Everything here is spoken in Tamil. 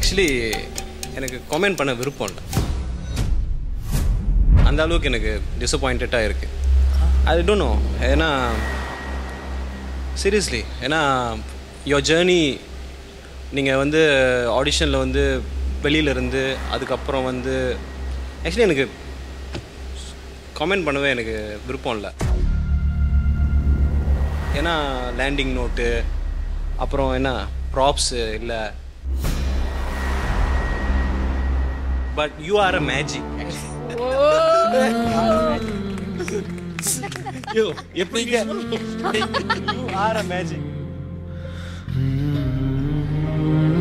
ஆக்சுவலி எனக்கு கமெண்ட் பண்ண விருப்பம் இல்லை அந்த அளவுக்கு எனக்கு டிசப்பாயிண்டடாக இருக்குது அது டோன்ட் நோ ஏன்னா சீரியஸ்லி ஏன்னா யோர் ஜேர்னி நீங்கள் வந்து ஆடிஷனில் வந்து வெளியில இருந்து அதுக்கப்புறம் வந்து ஆக்சுவலி எனக்கு கமெண்ட் பண்ணவே எனக்கு விருப்பம் இல்லை ஏன்னா லேண்டிங் நோட்டு அப்புறம் என்ன ப்ராப்ஸு இல்லை but you are a magic யோ எப்படிங்க யூ ஆர் அ மேஜிக்